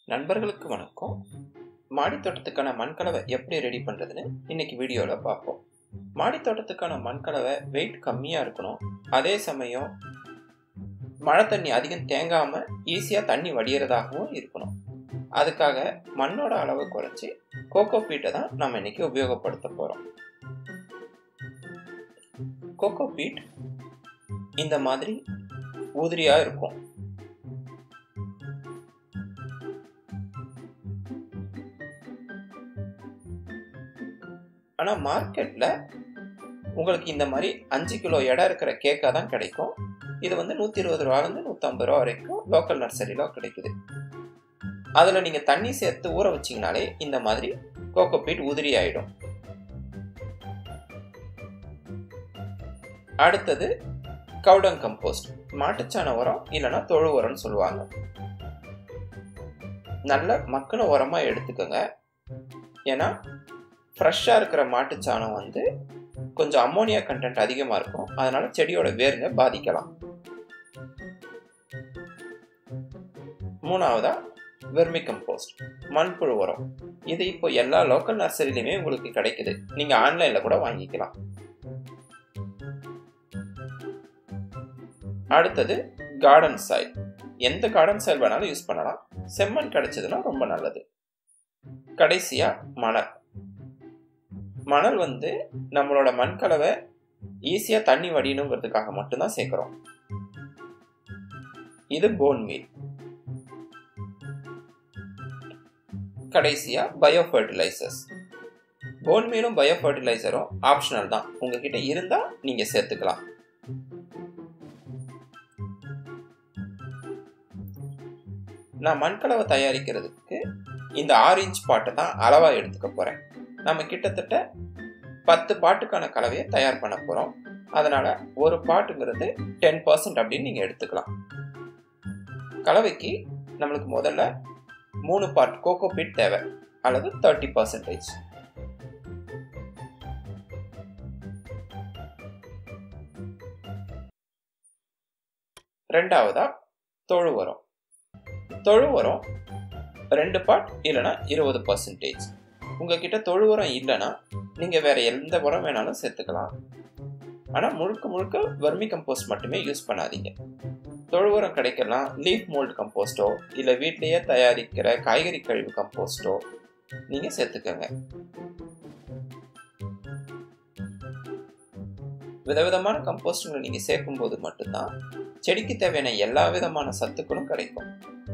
நண்பர்களுக்கு வணக்கம் மாடித் தோட்டத்துக்கான மண்கலவை எப்படி ரெடி பண்ணுறதுன்னு இன்னைக்கு வீடியோவில் பார்ப்போம் மாடித் தோட்டத்துக்கான மண்கலவை வெயிட் கம்மியாக இருக்கணும் அதே சமயம் மழை தண்ணி அதிகம் தேங்காமல் ஈஸியாக தண்ணி வடிகிறதாகவும் இருக்கணும் அதுக்காக மண்ணோட அளவை குறைச்சி கோகோ பீட்டை தான் நம்ம இன்னைக்கு உபயோகப்படுத்த போகிறோம் கோகோ பீட் இந்த மாதிரி உதிரியாக இருக்கும் ஆனால் மார்க்கெட்டில் உங்களுக்கு இந்த மாதிரி அஞ்சு கிலோ இடம் இருக்கிற கேக்காக தான் கிடைக்கும் இது வந்து நூற்றி இருபது ரூபாலேருந்து நூற்றம்பது ரூபா வரைக்கும் லோக்கல் நர்சரியில் கிடைக்குது அதில் நீங்கள் தண்ணி சேர்த்து ஊற வச்சிங்கனாலே இந்த மாதிரி கோகோ பீட் உதிரி ஆகிடும் அடுத்தது கவுடங் கம்போஸ்ட் மாட்டுச்சாண உரம் இல்லைன்னா தொழு உரம்னு சொல்லுவாங்க நல்ல மக்கின உரமாக எடுத்துக்கோங்க ஏன்னா ஃப்ரெஷ்ஷாக இருக்கிற மாட்டுச்சாணம் வந்து கொஞ்சம் அம்மோனியா கண்டென்ட் அதிகமாக இருக்கும் அதனால செடியோட வேருங்க பாதிக்கலாம் மூணாவதா வெர்மி கம்போஸ்ட் மண்புழு உரம் இது இப்போ எல்லா லோக்கல் நர்சரிலையுமே உங்களுக்கு கிடைக்குது நீங்கள் ஆன்லைனில் கூட வாங்கிக்கலாம் அடுத்தது கார்டன் சாயில் எந்த கார்டன் சாயில் வேணாலும் யூஸ் பண்ணலாம் செம்மண் கிடைச்சதுன்னா ரொம்ப நல்லது கடைசியா மணல் மணல் வந்து நம்மளோட மண்கலவை ஈஸியாக தண்ணி வடியணுங்கிறதுக்காக மட்டும்தான் சேர்க்குறோம் இது போன் மீல் கடைசியா பயோ ஃபர்டிலைசர்ஸ் போன் மீலும் பயோ ஃபர்டிலைசரும் ஆப்ஷனல் தான் உங்ககிட்ட இருந்தா நீங்க சேர்த்துக்கலாம் நான் மண்கலவை தயாரிக்கிறதுக்கு இந்த ஆறு இன்ச் பாட்டை தான் அளவாக எடுத்துக்க போகிறேன் நம்ம கிட்டத்தட்ட பத்து பாட்டுக்கான கலவையை தயார் பண்ண போகிறோம் அதனால் ஒரு பாட்டுங்கிறது டென் பர்சன்ட் அப்படின்னு நீங்கள் எடுத்துக்கலாம் கலவைக்கு நம்மளுக்கு முதல்ல மூணு பார்ட் கோகோ பீட் தேவை அல்லது தேர்ட்டி பர்சன்டேஜ் ரெண்டாவதா தொழு உரம் தொழு உரம் ரெண்டு பார்ட் இல்லைனா இருபது பர்சன்டேஜ் உங்ககிட்ட தொழு உரம் இல்லைன்னா நீங்கள் வேற எந்த உரம் வேணாலும் சேர்த்துக்கலாம் ஆனால் முழுக்க முழுக்க வர்மி கம்போஸ்ட் மட்டுமே யூஸ் பண்ணாதீங்க தொழு உரம் கிடைக்கலாம் லீஃப் மோல்டு கம்போஸ்டோ இல்லை வீட்லேயே தயாரிக்கிற காய்கறி கழிவு கம்போஸ்டோ நீங்கள் சேர்த்துக்கோங்க விதவிதமான கம்போஸ்டுங்களை நீங்கள் சேர்க்கும்போது மட்டும்தான் செடிக்கு தேவையான எல்லா விதமான சத்துக்களும் கிடைக்கும்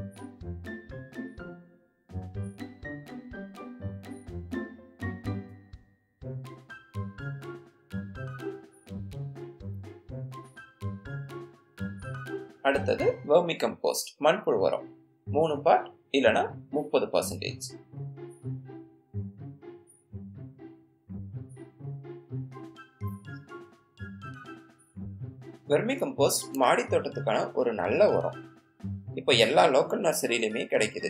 அடுத்தது வெர்மி கம்போஸ்ட் மண்புழு உரம் மூணு பார்ட் இல்லைனா முப்பது பர்சன்டேஜ் வெர்மி கம்போஸ்ட் மாடி தோட்டத்துக்கான ஒரு நல்ல உரம் இப்போ எல்லா லோக்கல் நர்சரியிலுமே கிடைக்குது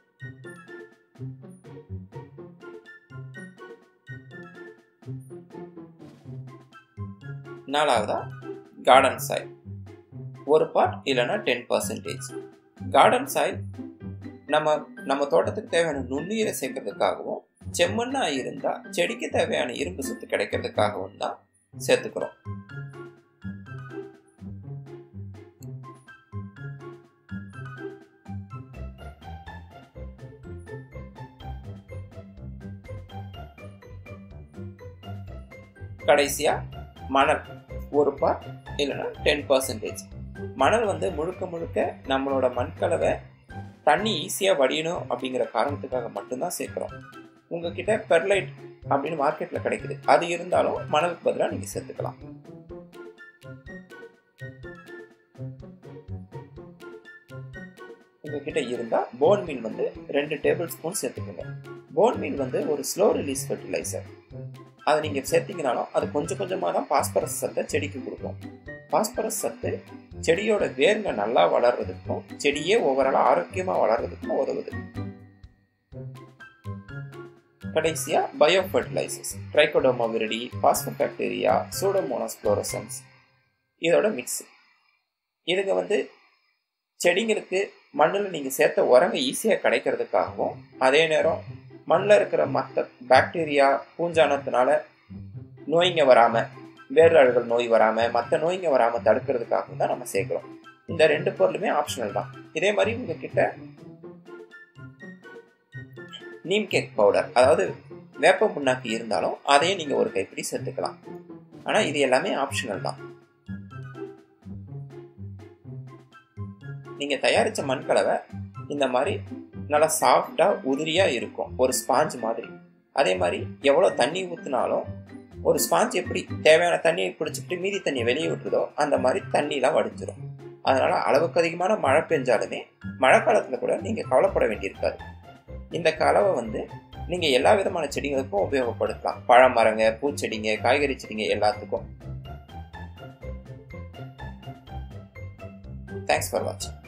நாலாவதா கார்டன் சாயில் ஒரு பார்ட் இல்லைன்னா டென் பர்சன்டேஜ் கார்டன் சாயில் நம்ம நம்ம தோட்டத்துக்கு தேவையான நுண்ணுயிரை சேர்க்கறதுக்காகவும் செம்மண்ணா இருந்தால் செடிக்கு தேவையான இரும்பு சத்து கிடைக்கிறதுக்காகவும் தான் சேர்த்துக்கிறோம் கடைசியா மணல் ஒரு பார்ட் இல்லைன்னா டென் பர்சன்டேஜ் மணல் வந்து முழுக்க முழுக்க நம்மளோட மண்கலவை தண்ணி ஈஸியாக வடியணும் அப்படிங்கிற காரணத்துக்காக மட்டும்தான் சேர்க்குறோம் உங்ககிட்ட பெர்லைட் அப்படின்னு மார்க்கெட்டில் கிடைக்குது அது இருந்தாலும் மணலுக்கு பதிலாக நீங்கள் சேர்த்துக்கலாம் உங்ககிட்ட இருந்தால் போன் மீல் வந்து ரெண்டு டேபிள் ஸ்பூன் சேர்த்துக்கோங்க போன் மீல் வந்து ஒரு ஸ்லோ ரிலீஸ் ஃபர்டிலைசர் அதை நீங்கள் சேர்த்தீங்கனாலும் அது கொஞ்சம் கொஞ்சமாக தான் பாஸ்பரஸ் சத்தை செடிக்கு கொடுக்கும் பாஸ்பரஸ் சத்து செடியோட வேருங்க நல்லா வளர்றதுக்கும் செடியே ஓவராலாக ஆரோக்கியமாக வளர்றதுக்கும் உதவுது கடைசியா bio fertilisers trichoderma viride phosphobacteria pseudomonas fluorescens இதோட மிக்ஸ் இதுங்க வந்து செடிங்களுக்கு மண்ணில் நீங்கள் சேர்த்த உரங்க ஈஸியாக கிடைக்கிறதுக்காகவும் அதே நேரம் மண்ணில் இருக்கிற மற்ற பாக்டீரியா பூஞ்சானத்தினால நோய்ங்க வராமல் வேர்அழுகல் நோய் வராமல் மற்ற நோய்ங்க வராமல் தடுக்கிறதுக்காகவும் தான் நம்ம சேர்க்குறோம் இந்த ரெண்டு பொருளுமே ஆப்ஷனல் தான் இதே மாதிரி உங்ககிட்ட நீம் கேக் பவுடர் அதாவது வேப்ப புண்ணாக்கு இருந்தாலும் அதையும் நீங்கள் ஒரு கைப்பிடி சேர்த்துக்கலாம் ஆனால் இது எல்லாமே ஆப்ஷனல் தான் நீங்கள் தயாரித்த மண்கலவை இந்த மாதிரி நல்லா சாஃப்டாக உதிரியாக இருக்கும் ஒரு ஸ்பாஞ்ச் மாதிரி அதே மாதிரி எவ்வளோ தண்ணி ஊற்றினாலும் ஒரு ஸ்பாஞ்ச் எப்படி தேவையான தண்ணியை பிடிச்சிக்கிட்டு மீதி தண்ணியை வெளியே விட்டுருதோ அந்த மாதிரி தண்ணிலாம் வடிச்சிடும் அதனால் அளவுக்கு அதிகமான மழை பெஞ்சாலுமே மழை காலத்தில் கூட நீங்கள் கவலைப்பட வேண்டியிருக்காது இந்த கலவை வந்து நீங்கள் எல்லா விதமான செடிகளுக்கும் உபயோகப்படுத்தலாம் பழமரங்க பூச்செடிங்க காய்கறி செடிங்க எல்லாத்துக்கும் தேங்க்ஸ் ஃபார் வாட்சிங்